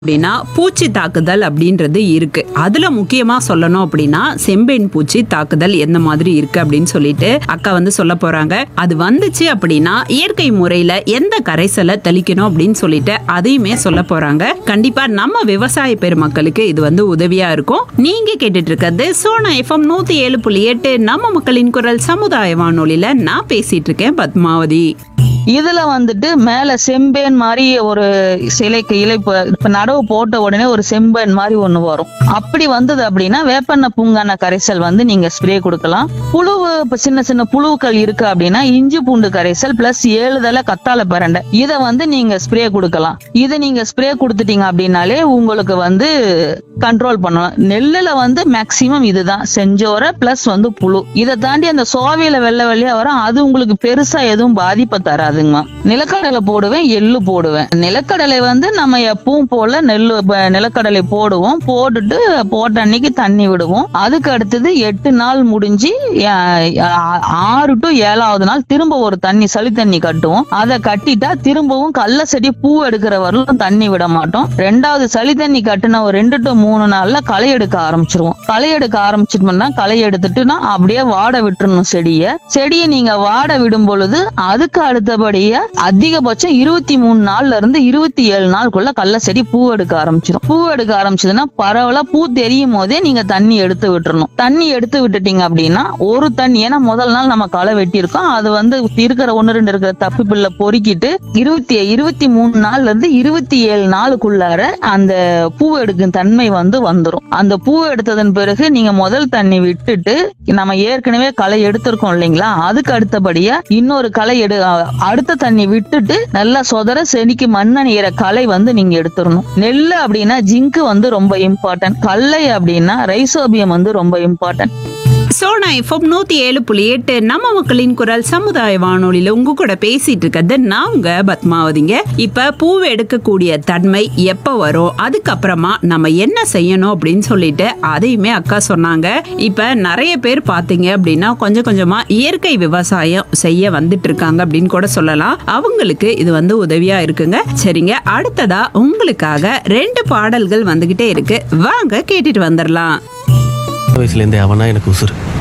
அப்படின்னா பூச்சி தாக்குதல் அப்படின்றது இருக்கு அதுல முக்கியமா சொல்லணும் அப்படின்னா செம்பேன் பூச்சி தாக்குதல் எந்த மாதிரி இருக்கு அப்படின்னு சொல்லிட்டு அக்கா வந்து சொல்ல போறாங்க அது வந்துச்சு அப்படின்னா இயற்கை முறையில எந்த கரைசலை தெளிக்கணும் அப்படின்னு சொல்லிட்டு அதையுமே சொல்ல போறாங்க கண்டிப்பா நம்ம விவசாய பெருமக்களுக்கு இது வந்து உதவியா இருக்கும் நீங்க கேட்டுட்டு இருக்கிறது சோனா எஃப்எம் நூத்தி ஏழு புள்ளி எட்டு நம்ம மக்களின் குரல் சமுதாய வானொலியில நான் பேசிட்டு இருக்கேன் பத்மாவதி இதுல வந்துட்டு மேல செம்பேன் மாதிரி ஒரு சிலைக்கு இலை இப்ப இப்ப நடவு போட்ட உடனே ஒரு செம்பேன் மாதிரி ஒண்ணு வரும் அப்படி வந்தது அப்படின்னா வேப்பெண்ணெய் பூங்கான கரைசல் வந்து நீங்க ஸ்ப்ரே கொடுக்கலாம் புழுவு இப்ப சின்ன சின்ன புழுக்கள் இருக்கு அப்படின்னா இஞ்சி பூண்டு கரைசல் பிளஸ் ஏழு தலை கத்தாழை பிரண்டை இதை வந்து நீங்க ஸ்ப்ரே கொடுக்கலாம் இதை நீங்க ஸ்ப்ரே கொடுத்துட்டீங்க அப்படின்னாலே உங்களுக்கு வந்து கண்ட்ரோல் பண்ணலாம் நெல்லுல வந்து மேக்சிமம் இதுதான் செஞ்சோர பிளஸ் வந்து புழு இதை தாண்டி அந்த சோவையில வெள்ளை வெள்ளையா வரும் அது உங்களுக்கு பெருசா எதுவும் பாதிப்பை தராதுங்கம்மா நிலக்கடலை போடுவேன் எள்ளு போடுவேன் நிலக்கடலை வந்து நம்ம எப்பவும் போல நெல்லு ப- நிலக்கடலை போடுவோம் போட்டுட்டு போட்ட அன்னைக்கு தண்ணி விடுவோம் அதுக்கு அடுத்தது எட்டு நாள் முடிஞ்சு ஆ- ஆ- ஆறு டு ஏழாவது நாள் திரும்ப ஒரு தண்ணி சளி தண்ணி கட்டுவோம் அதை கட்டிட்டா திரும்பவும் கள்ள செடி பூ எடுக்கிற வரலும் தண்ணி விட மாட்டோம் ரெண்டாவது சளி தண்ணி கட்டின ஒரு ரெண்டு டு மூணு நாள்ல களை எடுக்க ஆரம்பிச்சிருவோம் களை எடுக்க ஆரம்பிச்சிட்டோம்னா களை எடுத்துட்டுனா அப்படியே வாட விட்டுறணும் செடிய செடியை நீங்க வாட விடும் பொழுது அதுக்கு அடுத்தபடியா அதிகபட்சம் இருபத்தி மூணு நாள்ல இருந்து இருபத்தி ஏழு நாளுக்குள்ள கள்ள செடி பூ எடுக்க ஆரம்பிச்சிடும் பூ எடுக்க ஆரம்பிச்சதுன்னா பரவலா பூ தெரியும் போதே நீங்க தண்ணி எடுத்து விட்டுறணும் தண்ணி எடுத்து விட்டுட்டீங்க அப்படின்னா ஒரு தண்ணி ஏன்னா முதல் நாள் நம்ம களை வெட்டியிருக்கோம் அது வந்து இருக்கிற ஒண்ணு ரெண்டு இருக்கிற தப்பு பில்ல பொறுக்கிட்டு இருபத்தி இருபத்தி மூணு நாள்ல இருந்து இருபத்தி ஏழு நாளுக்குள்ளார அந்த பூ எடுக்கும் தன்மை வந்து வந்துரும் அந்த பூ எடுத்ததன் பிறகு நீங்க முதல் தண்ணி விட்டுட்டு நம்ம ஏற்கனவே களை எடுத்திருக்கோம் இல்லைங்களா அதுக்கு அடுத்தபடியா இன்னொரு களை எடு அ- அடுத்த தண்ணி விட்டுட்டு நல்லா சொதற செடிக்கு மண்ணணிகிற களை வந்து நீங்க எடுத்துடணும் நெல்லு அப்படின்னா ஜிங்க் வந்து ரொம்ப இம்பார்ட்டன்ட் கல்லை அப்படின்னா ரைசோபியம் வந்து ரொம்ப இம்பார்ட்டன்ட் சோனா எஃப்எம் நூத்தி ஏழு புள்ளி எட்டு நம்ம மக்களின் குரல் சமுதாய வானொலியில உங்க கூட பேசிட்டு இருக்கிறது நான் உங்க பத்மாவதிங்க இப்ப பூவை எடுக்கக்கூடிய தன்மை எப்ப வரும் அதுக்கப்புறமா நம்ம என்ன செய்யணும் அப்படின்னு சொல்லிட்டு அதையுமே அக்கா சொன்னாங்க இப்ப நிறைய பேர் பாத்தீங்க அப்படின்னா கொஞ்சம் கொஞ்சமா இயற்கை விவசாயம் செய்ய வந்துட்டு இருக்காங்க அப்படின்னு கூட சொல்லலாம் அவங்களுக்கு இது வந்து உதவியா இருக்குங்க சரிங்க அடுத்ததா உங்களுக்காக ரெண்டு பாடல்கள் வந்துகிட்டே இருக்கு வாங்க கேட்டுட்டு வந்துடலாம் வயசுலேருந்தே அவனா எனக்கு உசுறு